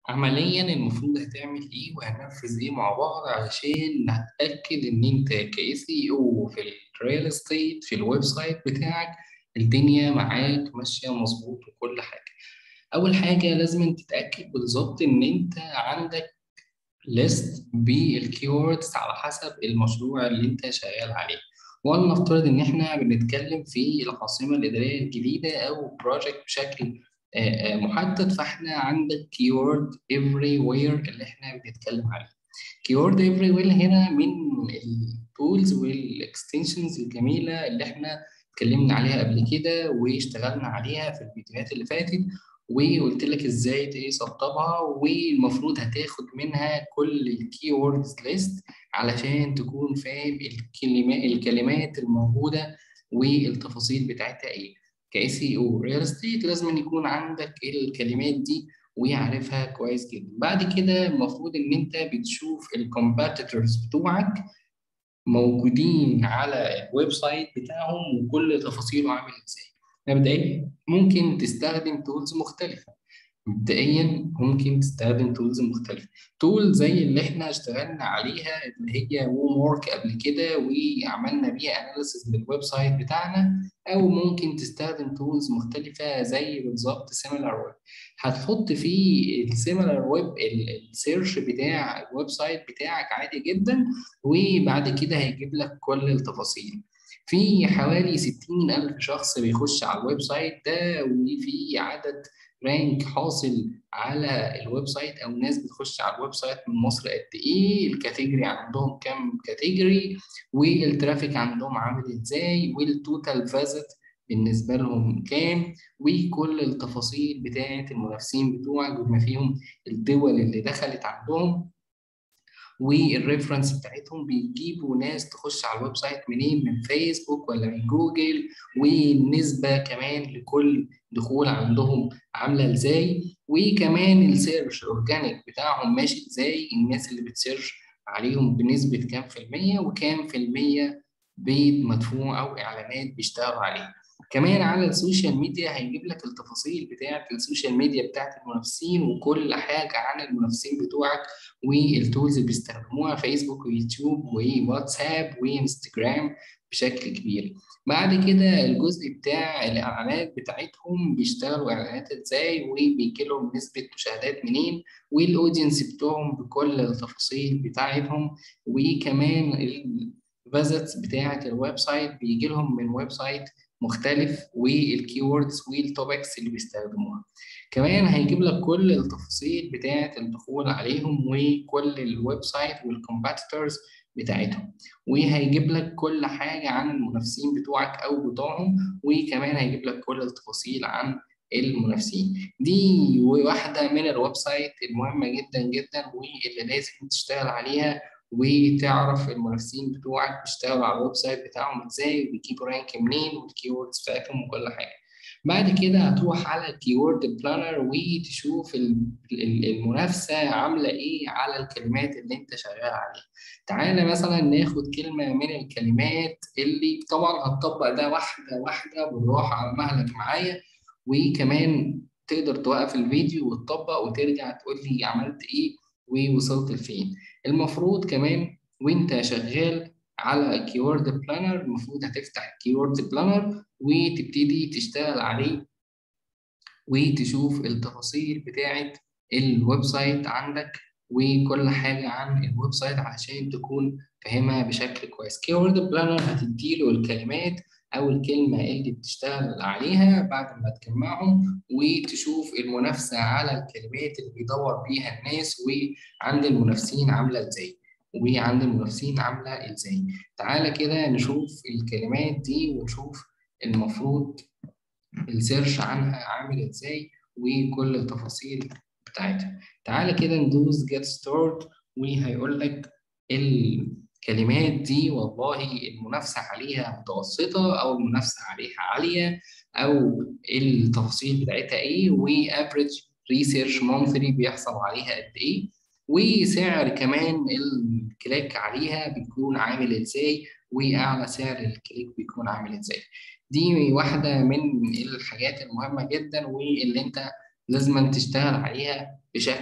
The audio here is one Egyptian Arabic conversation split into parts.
عمليا المفروض هتعمل ايه وهننفذ ايه مع بعض علشان نتأكد ان انت كاي سي او في الريال استيت في الويب سايت بتاعك الدنيا معاك ماشية مظبوط وكل حاجة اول حاجة لازم تتأكد بالظبط ان انت عندك ليست بالكيوردز على حسب المشروع اللي انت شغال عليه ولنفترض ان احنا بنتكلم في العاصمة الإدارية الجديدة او بروجكت بشكل محدد فاحنا عندك keyword everywhere اللي احنا بنتكلم عليه keyword everywhere هنا من التولز والاكستنشنز الجميله اللي احنا اتكلمنا عليها قبل كده واشتغلنا عليها في الفيديوهات اللي فاتت وقلت لك ازاي تسطبها والمفروض هتاخد منها كل الكيوردز ليست علشان تكون فاهم الكلمات الكلمات الموجوده والتفاصيل بتاعتها ايه كاي سي او ريال استيت لازم يكون عندك الكلمات دي ويعرفها كويس جدا بعد كده المفروض ان انت بتشوف الكومبيتيتورز بتوعك موجودين على الويب سايت بتاعهم وكل تفاصيله عامل ازاي مبدئيا ممكن تستخدم تولز مختلفه مبدئيا ممكن تستخدم تولز مختلفة تول زي اللي احنا اشتغلنا عليها اللي هي ووم وورك قبل كده وعملنا بيها اناليسيس للويب سايت بتاعنا او ممكن تستخدم تولز مختلفة زي بالظبط سيميلار ويب هتحط في السيميلار ويب السيرش بتاع الويب سايت بتاعك عادي جدا وبعد كده هيجيب لك كل التفاصيل في حوالي 60 ألف شخص بيخش على الويب سايت ده وفي عدد رانك حاصل على الويب سايت او ناس بتخش على الويب سايت من مصر قد ايه الكاتيجوري عندهم كام كاتيجوري والترافيك عندهم عامل ازاي والتوتال فيزيت بالنسبه لهم كام وكل التفاصيل بتاعه المنافسين بتوعك بما فيهم الدول اللي دخلت عندهم والريفرنس بتاعتهم بيجيبوا ناس تخش على الويب سايت منين من فيسبوك ولا من جوجل والنسبة كمان لكل دخول عندهم عاملة ازاي وكمان السيرش اورجانيك بتاعهم ماشي ازاي الناس اللي بتسيرش عليهم بنسبة كام في المية وكام في المية بيت مدفوع أو إعلانات بيشتغلوا عليه كمان على السوشيال ميديا هيجيب لك التفاصيل بتاعه السوشيال ميديا بتاعه المنافسين وكل حاجه عن المنافسين بتوعك والتولز اللي بيستخدموها فيسبوك ويوتيوب وواتساب وانستجرام بشكل كبير بعد كده الجزء بتاع الاعلانات بتاعتهم بيشتغلوا اعلانات ازاي وبيجي لهم نسبه مشاهدات منين والاودينس بتوعهم بكل التفاصيل بتاعتهم وكمان الفيزيتس بتاعه الويب سايت بيجي لهم من ويب سايت مختلف والكيوردز والتوبكس اللي بيستخدموها كمان هيجيب لك كل التفاصيل بتاعه الدخول عليهم وكل الويب سايت والكومبيتيتورز بتاعتهم وهيجيب لك كل حاجه عن المنافسين بتوعك او بتوعهم وكمان هيجيب لك كل التفاصيل عن المنافسين دي واحده من الويب سايت المهمه جدا جدا واللي لازم تشتغل عليها وتعرف المنافسين بتوعك بيشتغلوا على الويب سايت بتاعهم ازاي وبيجيبوا رانك منين والكيوردز بتاعتهم وكل حاجه بعد كده هتروح على الكيورد بلانر وتشوف المنافسه عامله ايه على الكلمات اللي انت شغال عليها تعالى مثلا ناخد كلمه من الكلمات اللي طبعا هتطبق ده واحده واحده بالراحه على مهلك معايا وكمان تقدر توقف الفيديو وتطبق وترجع تقول لي عملت ايه ووصلت لفين المفروض كمان وانت شغال على كيورد بلانر المفروض هتفتح كيورد بلانر وتبتدي تشتغل عليه وتشوف التفاصيل بتاعه الويب سايت عندك وكل حاجة عن الويب سايت علشان تكون فاهمها بشكل كويس كيورد بلانر هتديله الكلمات أو الكلمة اللي بتشتغل عليها بعد ما تجمعهم وتشوف المنافسة على الكلمات اللي بيدور بيها الناس وعند المنافسين عاملة ازاي وعند المنافسين عاملة ازاي تعالى كده نشوف الكلمات دي ونشوف المفروض السيرش عنها عامل ازاي وكل التفاصيل بتاعتها تعالى كده ندوس get started وهيقول لك الكلمات دي والله المنافسة عليها متوسطة أو المنافسة عليها عالية أو التفاصيل بتاعتها إيه وافريج ريسيرش مونثلي بيحصل عليها قد إيه وسعر كمان الكليك عليها بيكون عامل إزاي وأعلى سعر الكليك بيكون عامل إزاي دي واحدة من الحاجات المهمة جدا واللي أنت لازم تشتغل عليها بشكل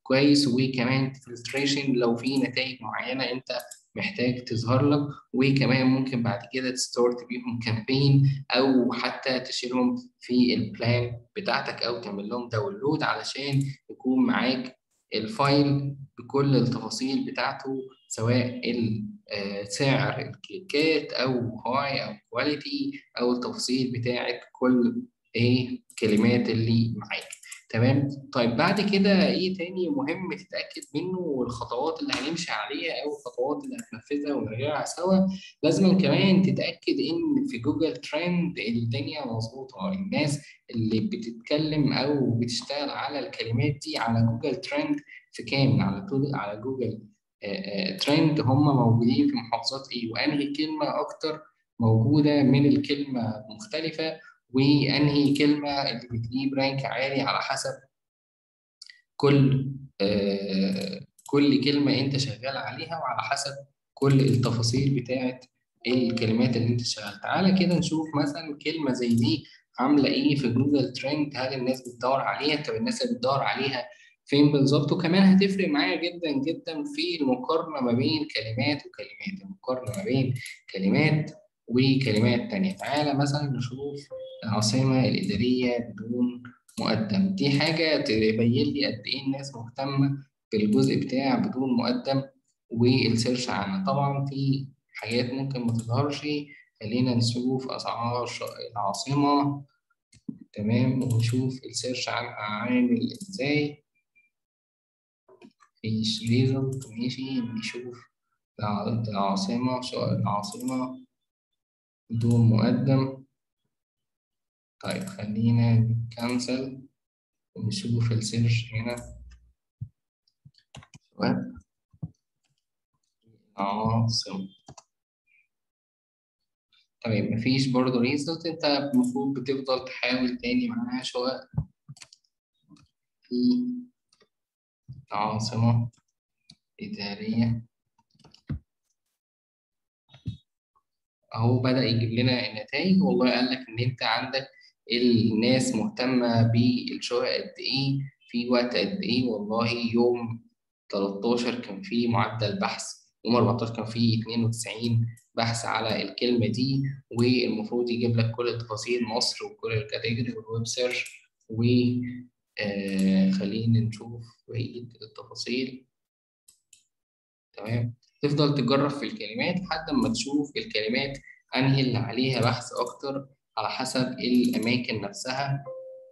كويس وكمان فلتريشن لو في نتائج معينه انت محتاج تظهر لك وكمان ممكن بعد كده تستارت بيهم كامبين او حتى تشيلهم في البلان بتاعتك او تعمل لهم داونلود علشان يكون معاك الفايل بكل التفاصيل بتاعته سواء سعر الكليكات او هاي او كواليتي او التفاصيل بتاعت كل ايه الكلمات اللي معاك تمام طيب بعد كده ايه تاني مهم تتاكد منه والخطوات اللي هنمشي عليها او الخطوات اللي هتنفذها ونراجعها سوا لازم كمان تتاكد ان في جوجل ترند الدنيا مظبوطه الناس اللي بتتكلم او بتشتغل على الكلمات دي على جوجل ترند في كام على على جوجل ترند هم موجودين في محافظات ايه وانهي كلمه اكتر موجوده من الكلمه المختلفه وانهي كلمه اللي بتجيب رانك عالي على حسب كل آه كل كلمه انت شغال عليها وعلى حسب كل التفاصيل بتاعه الكلمات اللي انت شغال تعالى كده نشوف مثلا كلمه زي دي عامله ايه في جوجل ترند هل الناس بتدور عليها طب الناس اللي بتدور عليها فين بالظبط وكمان هتفرق معايا جدا جدا في المقارنه ما بين كلمات وكلمات المقارنه ما بين كلمات وكلمات تانية تعالى مثلا نشوف العاصمة الإدارية بدون مقدم دي حاجة تبين لي قد إيه الناس مهتمة بالجزء بتاع بدون مقدم والسيرش عنها طبعا في حاجات ممكن ما تظهرش خلينا نشوف أسعار العاصمة تمام ونشوف السيرش عنها عامل إزاي مفيش ريزلت ماشي نشوف العاصمة العاصمة بدون مقدم طيب خلينا نكنسل ونشوف السيرش هنا عاصمة طيب مفيش برضه ريزلت انت المفروض بتفضل تحاول تاني معاها شوية في عاصمة إدارية اهو بدأ يجيب لنا النتائج والله قال لك ان انت عندك الناس مهتمة بالشغل قد ايه في وقت قد ايه والله يوم 13 كان في معدل بحث يوم 14 كان في 92 بحث على الكلمة دي والمفروض يجيب لك كل تفاصيل مصر وكل الكاتيجوري والويب سيرش و آه خلينا نشوف بقية التفاصيل تمام تفضل تجرب في الكلمات لحد ما تشوف الكلمات انهي اللي عليها بحث اكتر على حسب الاماكن نفسها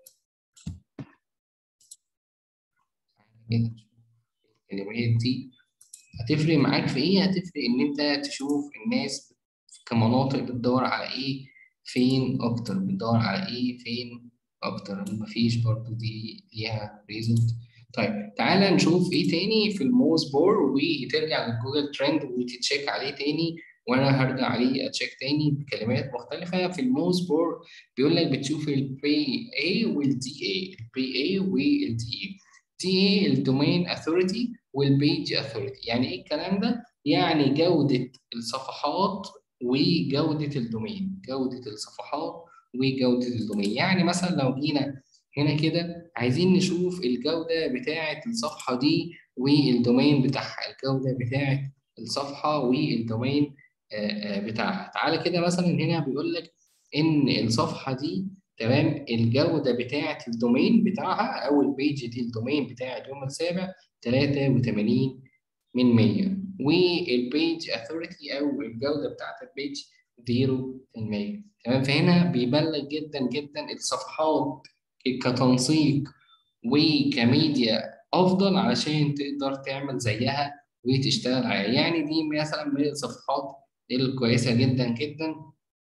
الكلمات دي هتفرق معاك في ايه هتفرق ان انت تشوف الناس كمناطق بتدور على ايه فين اكتر بتدور على ايه فين اكتر مفيش برضو دي ليها ريزلت طيب تعالى نشوف ايه تاني في الموز بور وترجع للجوجل ترند وتتشيك عليه تاني وانا هرجع عليه اتشيك تاني بكلمات مختلفه في الموز بور بيقول لك بتشوف البي اي والدي اي البي اي والدي اي دي اي الدومين اثوريتي والبيج اثوريتي يعني ايه الكلام ده يعني جوده الصفحات وجوده الدومين جوده الصفحات وجوده الدومين يعني مثلا لو جينا هنا كده عايزين نشوف الجودة بتاعة الصفحة دي والدومين بتاعها الجودة بتاعة الصفحة والدومين بتاعها تعالى كده مثلا هنا بيقول لك إن الصفحة دي تمام الجودة بتاعة الدومين بتاعها أو البيج دي الدومين بتاع اليوم السابع 83 من 100 والبيج اثوريتي أو الجودة بتاعة البيج 0% تمام فهنا بيبان لك جدا جدا الصفحات كتنسيق وكميديا افضل علشان تقدر تعمل زيها وتشتغل عليها يعني دي مثلا من الصفحات الكويسه جدا جدا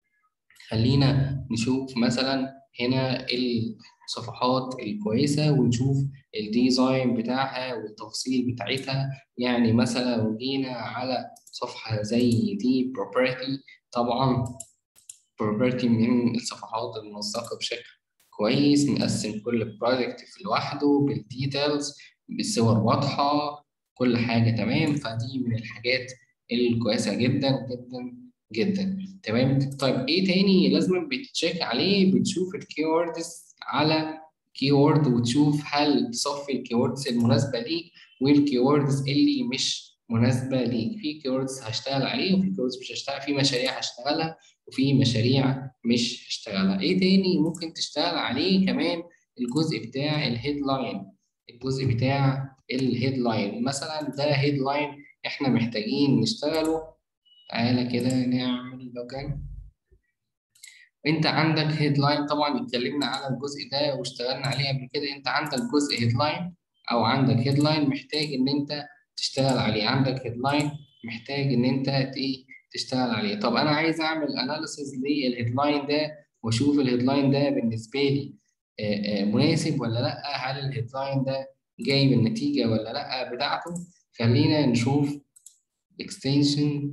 خلينا نشوف مثلا هنا الصفحات الكويسه ونشوف الديزاين بتاعها والتفاصيل بتاعتها يعني مثلا لو جينا على صفحه زي دي بروبرتي طبعا بروبرتي من الصفحات المنسقه بشكل كويس نقسم كل بروجكت في لوحده بالديتيلز بالصور واضحة كل حاجة تمام فدي من الحاجات الكويسة جدا جدا جدا تمام طيب ايه تاني لازم بتشيك عليه بتشوف الكيوردز على كيورد وتشوف هل تصفي الكيوردز المناسبة ليك والكيوردز اللي مش مناسبه ليك في كيوردز هشتغل عليه وفي كيوردز مش هشتغل في مشاريع هشتغلها وفي مشاريع مش هشتغلها ايه تاني ممكن تشتغل عليه كمان الجزء بتاع الهيدلاين الجزء بتاع الهيدلاين مثلا ده هيدلاين احنا محتاجين نشتغله تعالى كده نعمل لوجن انت عندك هيدلاين طبعا اتكلمنا على الجزء ده واشتغلنا عليه قبل كده انت عندك جزء هيدلاين او عندك هيدلاين محتاج ان انت تشتغل عليه عندك هيدلاين محتاج ان انت ايه تشتغل عليه طب انا عايز اعمل اناليسيز للهيدلاين ده واشوف الهيدلاين ده بالنسبه لي مناسب ولا لا هل الهيدلاين ده جايب النتيجه ولا لا بتاعته خلينا نشوف extension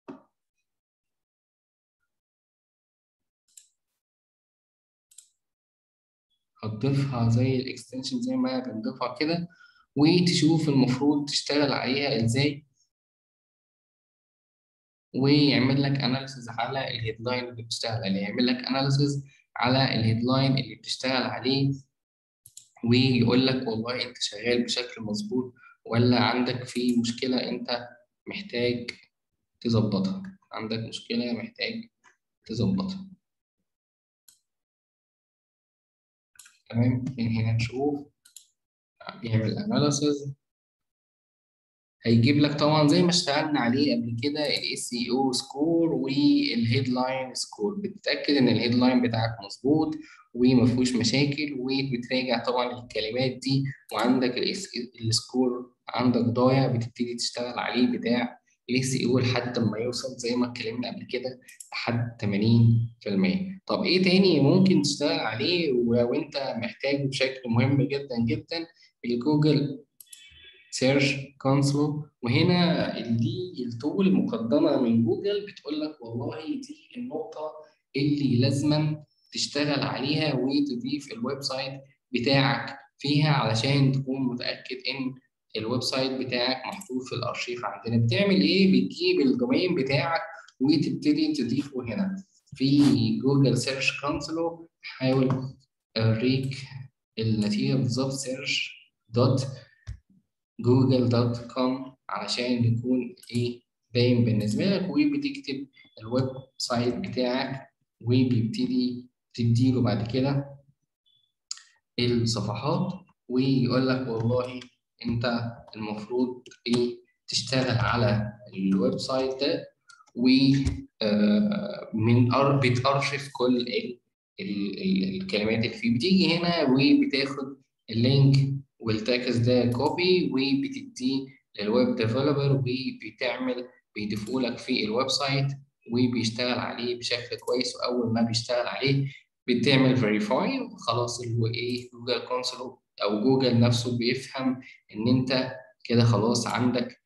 هتضيفها زي الاكستنشن زي ما بنضيفها كده وتشوف المفروض تشتغل عليها ازاي ويعمل لك اناليسيز على الهيدلاين اللي بتشتغل عليه يعمل لك اناليسيز على الهيدلاين اللي بتشتغل عليه ويقول لك والله انت شغال بشكل مظبوط ولا عندك في مشكلة انت محتاج تظبطها عندك مشكلة محتاج تظبطها تمام من هنا نشوف بيعمل اناليسيز هيجيب لك طبعا زي ما اشتغلنا عليه قبل كده الاس اي او سكور والهيدلاين سكور بتتاكد ان الهيدلاين بتاعك مظبوط وما فيهوش مشاكل وبتراجع طبعا الكلمات دي وعندك السكور عندك ضايع بتبتدي تشتغل عليه بتاع الاس اي او لحد ما يوصل زي ما اتكلمنا قبل كده لحد 80% طب ايه تاني ممكن تشتغل عليه ولو انت محتاجه بشكل مهم جدا جدا الجوجل سيرش كونسول وهنا دي التول مقدمه من جوجل بتقول لك والله دي النقطه اللي لازما تشتغل عليها وتضيف الويب سايت بتاعك فيها علشان تكون متاكد ان الويب سايت بتاعك محطوط في الارشيف عندنا بتعمل ايه بتجيب الدومين بتاعك وتبتدي تضيفه هنا في جوجل سيرش كونسول حاول اوريك النتيجه بالظبط سيرش دوت جوجل دوت كوم علشان يكون ايه باين بالنسبه لك وبتكتب الويب سايت بتاعك وبيبتدي تديله بعد كده الصفحات ويقول لك والله انت المفروض ايه تشتغل على الويب سايت ده و من بتارشف كل ال ال ال الكلمات اللي فيه بتيجي هنا وبتاخد اللينك والتاكس ده كوبي وبتديه للويب ديفلوبر وبتعمل بيضيفوا لك في الويب سايت وبيشتغل عليه بشكل كويس واول ما بيشتغل عليه بتعمل فيريفاي وخلاص اللي هو ايه جوجل كونسول او جوجل نفسه بيفهم ان انت كده خلاص عندك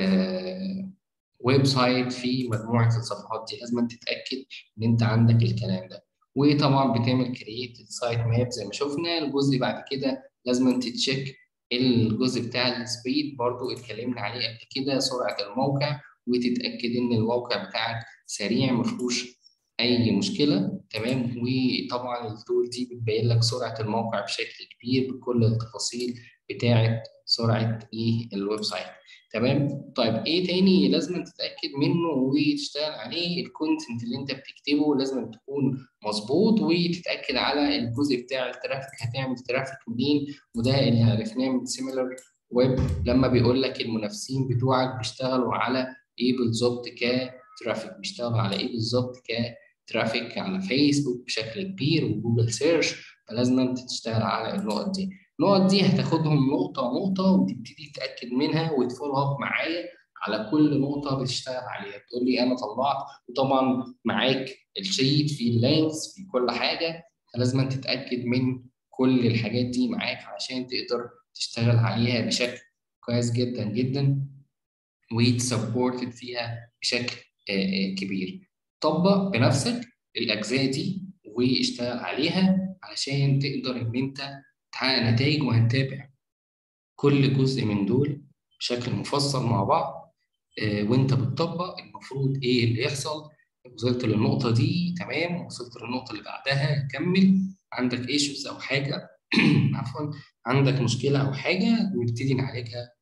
آه ويب سايت فيه مجموعه الصفحات دي لازم تتاكد ان انت عندك الكلام ده وطبعا بتعمل كرييت السايت ماب زي ما شفنا الجزء بعد كده لازم تتشيك الجزء بتاع السبيد برضو اتكلمنا عليه قبل كده سرعه الموقع وتتاكد ان الموقع بتاعك سريع ما فيهوش اي مشكله تمام وطبعا التول دي بتبين لك سرعه الموقع بشكل كبير بكل التفاصيل بتاعه سرعه ايه الويب سايت تمام طيب ايه تاني لازم تتاكد منه وتشتغل عليه الكونتنت اللي انت بتكتبه لازم تكون مظبوط وتتاكد على الجزء بتاع الترافيك هتعمل ترافيك منين وده اللي عرفناه من سيميلر ويب لما بيقول لك المنافسين بتوعك بيشتغلوا على ايه بالظبط كترافيك بيشتغلوا على ايه بالظبط كترافيك على فيسبوك بشكل كبير وجوجل سيرش فلازم تشتغل على النقط دي النقط دي هتاخدهم نقطة نقطة وتبتدي تتأكد منها وتفولو اب معايا على كل نقطة بتشتغل عليها تقول لي أنا طلعت وطبعا معاك الشيت في اللينكس في كل حاجة فلازم تتأكد من كل الحاجات دي معاك علشان تقدر تشتغل عليها بشكل كويس جدا جدا وتسبورتد فيها بشكل كبير طبق بنفسك الأجزاء دي واشتغل عليها علشان تقدر إن أنت تحقق نتائج وهنتابع كل جزء من دول بشكل مفصل مع بعض آه وانت بتطبق المفروض ايه اللي يحصل وصلت للنقطه دي تمام وصلت للنقطه اللي بعدها كمل عندك ايشوز او حاجه عفوا عندك مشكله او حاجه نبتدي نعالجها